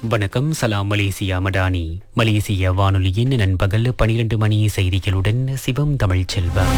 வணக்கம் சலாம் மலேசியா மடானி மலேசிய வானொலியின் நண்பகல் பனிரெண்டு மணி செய்திகளுடன் சிவம் தமிழ் செல்வம்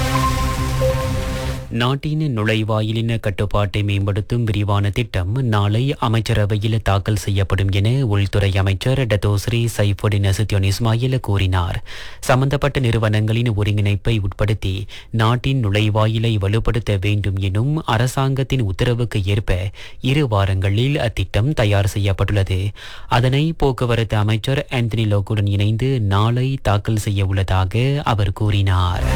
நாட்டின் நுழைவாயிலின் கட்டுப்பாட்டை மேம்படுத்தும் விரிவான திட்டம் நாளை அமைச்சரவையில் தாக்கல் செய்யப்படும் என உள்துறை அமைச்சர் டத்தோஸ்ரீ சைஃபுடின் அசுத்தியோன் இஸ்மாயில் கூறினார் சம்பந்தப்பட்ட நிறுவனங்களின் ஒருங்கிணைப்பை உட்படுத்தி நாட்டின் நுழைவாயிலை வலுப்படுத்த வேண்டும் எனும் அரசாங்கத்தின் உத்தரவுக்கு ஏற்ப இரு வாரங்களில் அத்திட்டம் தயார் செய்யப்பட்டுள்ளது அதனை போக்குவரத்து அமைச்சர் ஆந்தனி லோக்குடன் இணைந்து நாளை தாக்கல் செய்ய உள்ளதாக அவர் கூறினார்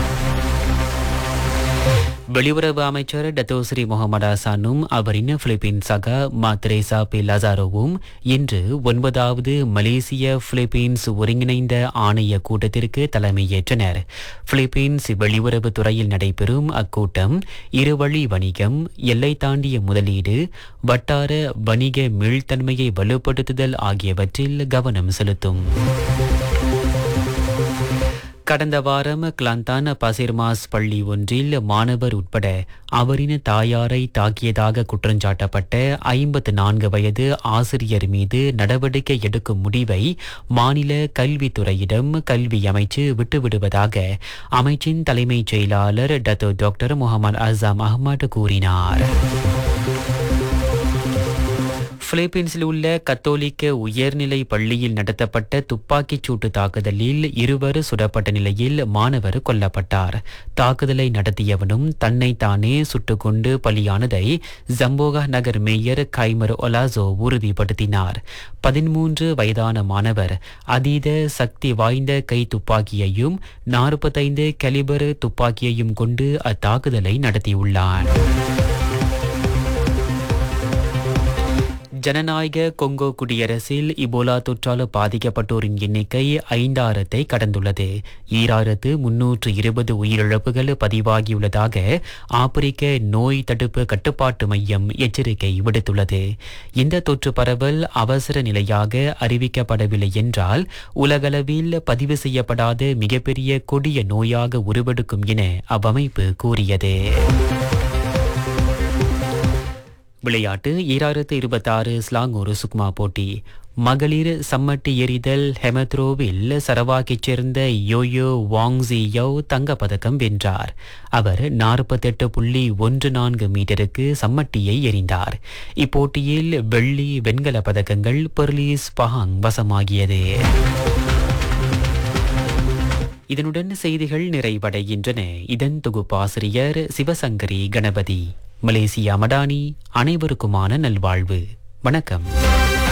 வெளியுறவு அமைச்சர் டத்தோஸ்ரீ முகமது ஹசானும் அவரின் பிலிப்பீன் சகா மாத்ரேசா பி லசாரோவும் இன்று ஒன்பதாவது மலேசிய பிலிப்பீன்ஸ் ஒருங்கிணைந்த ஆணைய கூட்டத்திற்கு தலைமையேற்றனர் பிலிப்பீன்ஸ் வெளியுறவு துறையில் நடைபெறும் அக்கூட்டம் இருவழி வணிகம் எல்லை தாண்டிய முதலீடு வட்டார வணிக மீள்தன்மையை வலுப்படுத்துதல் ஆகியவற்றில் கவனம் செலுத்தும் கடந்த வாரம் கிளாந்தான் பசிர்மாஸ் பள்ளி ஒன்றில் மாணவர் உட்பட அவரின் தாயாரை தாக்கியதாக குற்றஞ்சாட்டப்பட்ட ஐம்பத்து நான்கு வயது ஆசிரியர் மீது நடவடிக்கை எடுக்கும் முடிவை மாநில கல்வித்துறையிடம் கல்வி அமைச்சு விட்டுவிடுவதாக அமைச்சின் தலைமைச் செயலாளர் Dato doctor Mohamed Azam Ahmad கூறினார் பிலிப்பீன்ஸில் உள்ள கத்தோலிக்க உயர்நிலை பள்ளியில் நடத்தப்பட்ட துப்பாக்கிச் சூட்டு தாக்குதலில் இருவர் சுடப்பட்ட நிலையில் மாணவர் கொல்லப்பட்டார் தாக்குதலை நடத்தியவனும் தன்னைத்தானே சுட்டுக்கொண்டு பலியானதை ஜம்போகா நகர் மேயர் கைமர் ஒலாசோ உறுதிப்படுத்தினார் பதிமூன்று வயதான மாணவர் அதீத சக்தி வாய்ந்த கை துப்பாக்கியையும் நாற்பத்தைந்து கலிபர் துப்பாக்கியையும் கொண்டு அத்தாக்குதலை நடத்தியுள்ளார் ஜனநாயக கொங்கோ குடியரசில் இபோலா தொற்றால் பாதிக்கப்பட்டோரின் எண்ணிக்கை ஐந்தாயிரத்தை கடந்துள்ளது ஈராயிரத்து முன்னூற்று இருபது உயிரிழப்புகள் பதிவாகியுள்ளதாக ஆப்பிரிக்க நோய் தடுப்பு கட்டுப்பாட்டு மையம் எச்சரிக்கை விடுத்துள்ளது இந்த தொற்று பரவல் அவசர நிலையாக அறிவிக்கப்படவில்லை என்றால் உலகளவில் பதிவு செய்யப்படாத மிகப்பெரிய கொடிய நோயாக உருவெடுக்கும் என அவ்வமைப்பு கூறியது விளையாட்டு ஈராயிரத்து இருபத்தாறு ஸ்லாங்கூர் சுக்மா போட்டி மகளிர் சம்மட்டி எறிதல் ஹெமத்ரோவில் சரவாக்கைச் சேர்ந்த யோயோ வாங்ஸியோ தங்கப்பதக்கம் வென்றார் அவர் நாற்பத்தெட்டு புள்ளி ஒன்று நான்கு மீட்டருக்கு சம்மட்டியை எறிந்தார் இப்போட்டியில் வெள்ளி வெண்கல பதக்கங்கள் பெர்லீஸ் பஹாங் வசமாகியது இதனுடன் செய்திகள் நிறைவடைகின்றன இதன் தொகுப்பாசிரியர் சிவசங்கரி கணபதி மலேசியா மடானி அனைவருக்குமான நல்வாழ்வு வணக்கம்